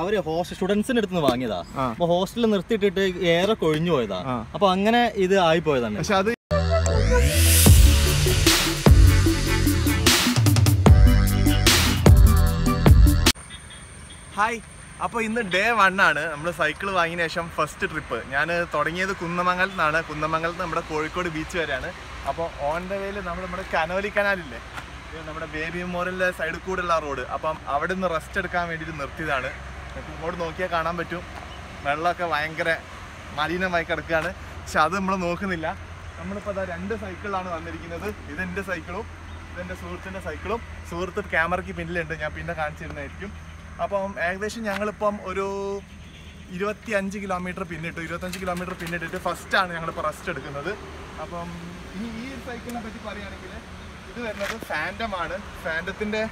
അവര് ഹോസ്റ്റൽ സ്റ്റുഡൻസിന്റെ അടുത്ത് നിന്ന് വാങ്ങിയതാ ആ. അപ്പൊ ഹോസ്റ്റലിൽ നിർത്തിയിട്ടിട്ട് ഏറെ കൊഴിഞ്ഞു പോയതാ ആ. അപ്പൊ അങ്ങനെ ഇത് ആയി പോയതാണ് പക്ഷെ അത് ഹായ് അപ്പോൾ ഇന്ന് ഡേ വൺ ആണ് നമ്മൾ സൈക്കിൾ വാങ്ങിയ ശേഷം ഫസ്റ്റ് ട്രിപ്പ് ഞാൻ തുടങ്ങിയത് കുന്നമംഗലത്ത് നിന്നാണ് കുന്നമംഗലത്ത് നമ്മുടെ കോഴിക്കോട് ബീച്ച് വരെയാണ് അപ്പോൾ ഓൺ ദ വേയിൽ നമ്മൾ നമ്മുടെ കനോലി കനാലില്ലേ ഇത് നമ്മുടെ ബേബി മെമ്മോറിയലിൻ്റെ സൈഡിൽ കൂടെയുള്ള റോഡ് അപ്പം അവിടെ നിന്ന് റെസ്റ്റ് എടുക്കാൻ വേണ്ടിയിട്ട് നിർത്തിയതാണ് നിങ്ങൾക്ക് ഇങ്ങോട്ട് നോക്കിയാൽ കാണാൻ പറ്റും വെള്ളമൊക്കെ ഭയങ്കര മലിനമായി കിടക്കുകയാണ് പക്ഷെ അത് നമ്മൾ നോക്കുന്നില്ല നമ്മളിപ്പോൾ അതാ രണ്ട് സൈക്കിളാണ് വന്നിരിക്കുന്നത് ഇതെൻ്റെ സൈക്കിളും ഇതെൻ്റെ സുഹൃത്തിൻ്റെ സൈക്കിളും സുഹൃത്ത് ക്യാമറയ്ക്ക് പിന്നിലുണ്ട് ഞാൻ പിന്നെ കാണിച്ചു തരുന്നതായിരിക്കും അപ്പം ഏകദേശം ഞങ്ങളിപ്പം ഒരു ഇരുപത്തി അഞ്ച് കിലോമീറ്റർ പിന്നിട്ടു ഇരുപത്തഞ്ച് കിലോമീറ്റർ പിന്നിട്ടിട്ട് ഫസ്റ്റാണ് ഞങ്ങളിപ്പോൾ റെസ്റ്റ് എടുക്കുന്നത് അപ്പം ഇനി ഈ ഒരു സൈക്കിളിനെ പറ്റി പറയുകയാണെങ്കിൽ ഇത് വരുന്നത് ഫാൻറ്റം ആണ് ഫാൻറ്റത്തിൻ്റെ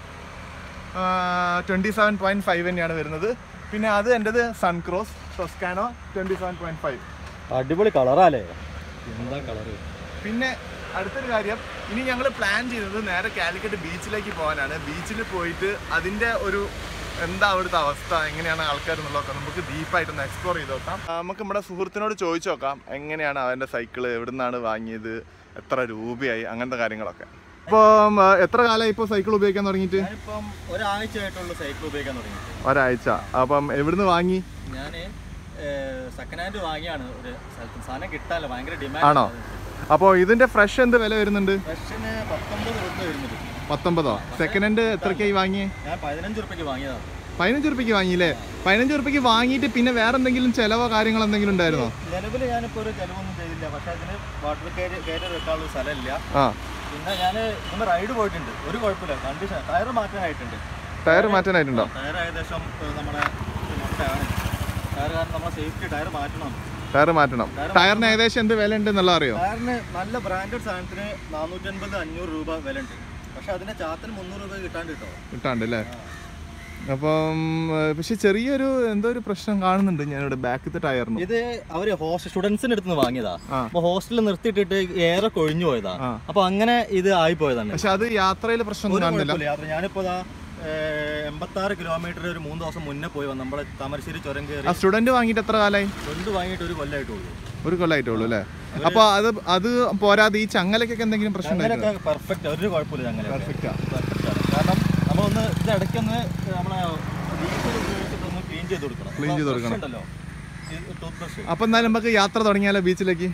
ട്വൻറ്റി സെവൻ പോയിൻറ്റ് ഫൈവ് തന്നെയാണ് വരുന്നത് പിന്നെ അത് എൻ്റെത് Suncross Toscano twenty seven point five അടിപൊളി കളറാലേ എന്താ കളറ് പിന്നെ അടുത്തൊരു കാര്യം ഇനി ഞങ്ങൾ പ്ലാൻ ചെയ്തത് നേരെ കാലിക്കറ്റ് ബീച്ചിലേക്ക് പോകാനാണ് ബീച്ചിൽ പോയിട്ട് അതിൻ്റെ ഒരു എന്താ അവിടുത്തെ അവസ്ഥ എങ്ങനെയാണ് ആൾക്കാർ എന്നുള്ളതൊക്കെ നമുക്ക് ഡീപ്പായിട്ടൊന്ന് എക്സ്പ്ലോർ ചെയ്ത് നോക്കാം ആ, നമുക്ക് നമ്മുടെ സുഹൃത്തിനോട് ചോദിച്ചു നോക്കാം എങ്ങനെയാണ് അവൻ്റെ സൈക്കിള് എവിടെ നിന്നാണ് വാങ്ങിയത് എത്ര രൂപയായി അങ്ങനത്തെ കാര്യങ്ങളൊക്കെ അപ്പം എത്ര കാലമായി ഇപ്പോൾ സൈക്കിൾ ഉപയോഗിക്കാൻ തുടങ്ങിയിട്ട് ഞാനിപ്പം ഒരാഴ്ച ആയിട്ടുള്ള സൈക്കിൾ ഉപയോഗിക്കാൻ തുടങ്ങി ഒരാഴ്ച അപ്പം എവിടുന്ന് വാങ്ങി ഞാൻ സെക്കൻഡ് ഹാൻഡ് വാങ്ങിയാണ് ഒരു സ്ഥലത്ത് സാധനം കിട്ടാല്ല ഭയങ്കര ആണോ? ഡിമാൻഡ് അപ്പോൾ ഇതിൻ്റെ ഫ്രഷ് എന്ത് വില വരുന്നുണ്ട് ഫ്രഷിന് പത്തൊമ്പത് രൂപ വരുന്നത് പത്തൊമ്പതോ സെക്കൻഡ് ഹാൻഡ് എത്രയ്ക്കായി വാങ്ങിയേ ഞാൻ പതിനഞ്ച് റുപ്യക്ക് വാങ്ങിയതാണ് പതിനഞ്ച് ഉറുപ്പിക്ക് വാങ്ങിയില്ലേ പതിനഞ്ച് ഉറുപ്പിക്ക് വാങ്ങിയിട്ട് പിന്നെ വേറെ എന്തെങ്കിലും ചെലവോ കാര്യങ്ങളോ എന്തെങ്കിലും ഉണ്ടായിരുന്നോ നിലവിൽ ഞാനിപ്പോൾ ഒരു ചിലവൊന്നും ചെയ്തില്ല പക്ഷേ അതിന് വാട്ടർ കയറി കയറി വെക്കാനുള്ള സ്ഥലമില്ല ആ പിന്നെ ഞാൻ നമ്മൾ റൈഡ് പോയിട്ടുണ്ട് ഒരു കുഴപ്പമില്ല കണ്ടീഷൻ ടയർ മാറ്റാനായിട്ടുണ്ട് ടയർ മാറ്റാനായിട്ടുണ്ടോ ടയർ ഏകദേശം ഏഹ്, നമ്മുടെ മൊട്ടയാണ് ടയർ കാരണം നമ്മളെ സേഫ്റ്റി ടയർ മാറ്റണം ടയർ മാറ്റണം ടയറിന് ഏകദേശം എന്ത് വില ഉണ്ട് എന്നുള്ള അറിയോ ടയറിന് നല്ല ബ്രാൻഡഡ് സാധനത്തിന് നാനൂറ്റൻപത് അഞ്ഞൂറ് രൂപ വില ഉണ്ട് പക്ഷെ അതിന്റെ ചാത്തിന് മുന്നൂറ് രൂപ കിട്ടാണ്ട് കിട്ടോ കിട്ടാണ്ട് അല്ലേ അപ്പം ഏർ, പക്ഷെ ചെറിയൊരു എന്തോ ഒരു പ്രശ്നം കാണുന്നുണ്ട് ഞാനിവിടെ ബാക്കത്തെ ടയറിന് ഇത് അവര് ഹോസ്റ്റൽ സ്റ്റുഡൻസിന്റെ അടുത്ത് നിന്ന് വാങ്ങിയതാ ആ. അപ്പൊ ഹോസ്റ്റലിൽ നിർത്തിയിട്ടിട്ട് ഏറെ കൊഴിഞ്ഞു പോയതാ ആ. അപ്പൊ അങ്ങനെ ഇത് ആയി പോയതാണ് പക്ഷെ അത് യാത്രയിൽ പ്രശ്നമൊന്നും ഒരു കാണുന്നില്ല കുഴപ്പമില്ല യാത്ര ഞാനിപ്പോ ദാ എൺപത്തി ആറ് കിലോമീറ്റർ ഒരു മൂന്ന് ദിവസം മുന്നേ പോയി വന്നു നമ്മളെ താമരശ്ശേരി ചുരം കയറി ആ സ്റ്റുഡന്റ് വാങ്ങിയിട്ട് എത്ര കാലമായി കൊണ്ട് വാങ്ങിയിട്ട് ഒരു കൊല്ലമായിട്ടുള്ളൂ ഒരു കൊല്ലമായിട്ടേ ഉള്ളൂ അല്ലേ അപ്പൊ അത് അത് പോരാതെ ഈ ചങ്ങലക്കൊക്കെ എന്തെങ്കിലും പ്രശ്നം ഉണ്ടായിട്ടുണ്ടോ അങ്ങനെയൊക്കെ പെർഫെക്റ്റ് ഒരു കുഴപ്പമില്ല അങ്ങനെ പെർഫെക്റ്റാ പെർഫെക്റ്റ് ആണ് കാരണം നമ്മളൊന്ന് ഇത് ഇടയ്ക്കൊന്ന് നമ്മളെ ഡീസൽ ഉപയോഗിച്ചിട്ടൊന്ന് ക്ലീൻ ചെയ്ത് കൊടുക്കണം Clean ചെയ്ത് കൊടുക്കണം. Brush ഉണ്ടല്ലോ ടൂത്ത് ബ്രഷ് അപ്പൊ എന്നാലും നമുക്ക് യാത്ര തുടങ്ങിയാലോ ബീച്ചിലേക്ക്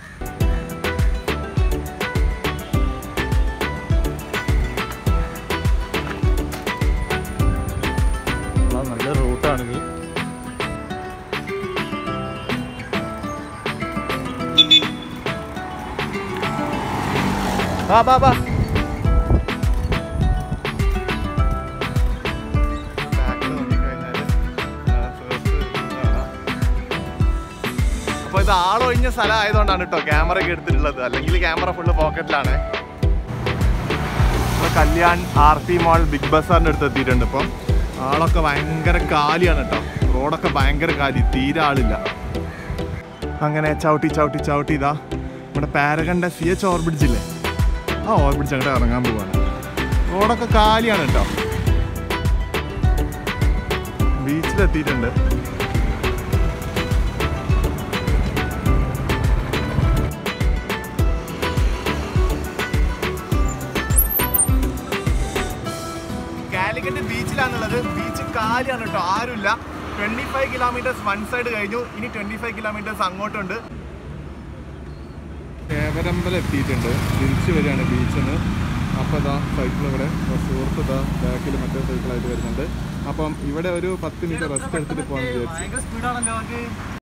നല്ല റൂട്ടാണിത് ബാ ബാ ബാ അപ്പൊ ഇത് ആളൊഴിഞ്ഞ സ്ഥലം ആയതുകൊണ്ടാണ് കേട്ടോ ക്യാമറ ഒക്കെ എടുത്തിട്ടുള്ളത് അല്ലെങ്കിൽ ക്യാമറ ഫുള്ള് പോക്കറ്റിലാണ് ഇപ്പൊ Kalyan R T mall big ബസാറിന്റെ അടുത്ത് എത്തിയിട്ടുണ്ട് ഇപ്പം ആളൊക്കെ ഭയങ്കര കാലിയാണ് കേട്ടോ റോഡൊക്കെ ഭയങ്കര കാലി തീരെ ആളില്ല അങ്ങനെ ചവിട്ടി ചവിട്ടി ചവിട്ടി ഇതാ നമ്മുടെ പാരഗണ്ട സി എച്ച് ഓവർബ്രിഡ്ജ് ഇല്ലേ ആ ഓവർബ്രിഡ്ജ് അങ്ങോട്ട് ഇറങ്ങാൻ പോവാണ് റോഡൊക്കെ കാലിയാണ് കേട്ടോ ബീച്ചിലെത്തിയിട്ടുണ്ട് കാലിക്കറ്റ് ബീച്ചിലാണുള്ളത് ബീച്ച് കാലിയാണ് കേട്ടോ ആരുമില്ല twenty five kilometres one side കഴിഞ്ഞു ഇനി ട്വന്റി ഫൈവ് കിലോമീറ്റേഴ്സ് അങ്ങോട്ടുണ്ട് തേവരമ്പലം എത്തിയിട്ടുണ്ട് തിരിച്ചു വരികയാണ് ബീച്ചിൽ നിന്ന് അപ്പോൾ ഇതാ സൈക്കിൾ ഇവിടെ അപ്പോൾ സുഹൃത്ത് ഇതാ ബാക്കിൽ മറ്റേ സൈക്കിളായിട്ട് വരുന്നുണ്ട് അപ്പം ഇവിടെ ഒരു പത്ത് മിനിറ്റ് റെസ്റ്റ് എടുത്തിട്ട് പോകാൻ വിചാരിച്ചു ഭയങ്കര സ്പീഡാണല്ലോ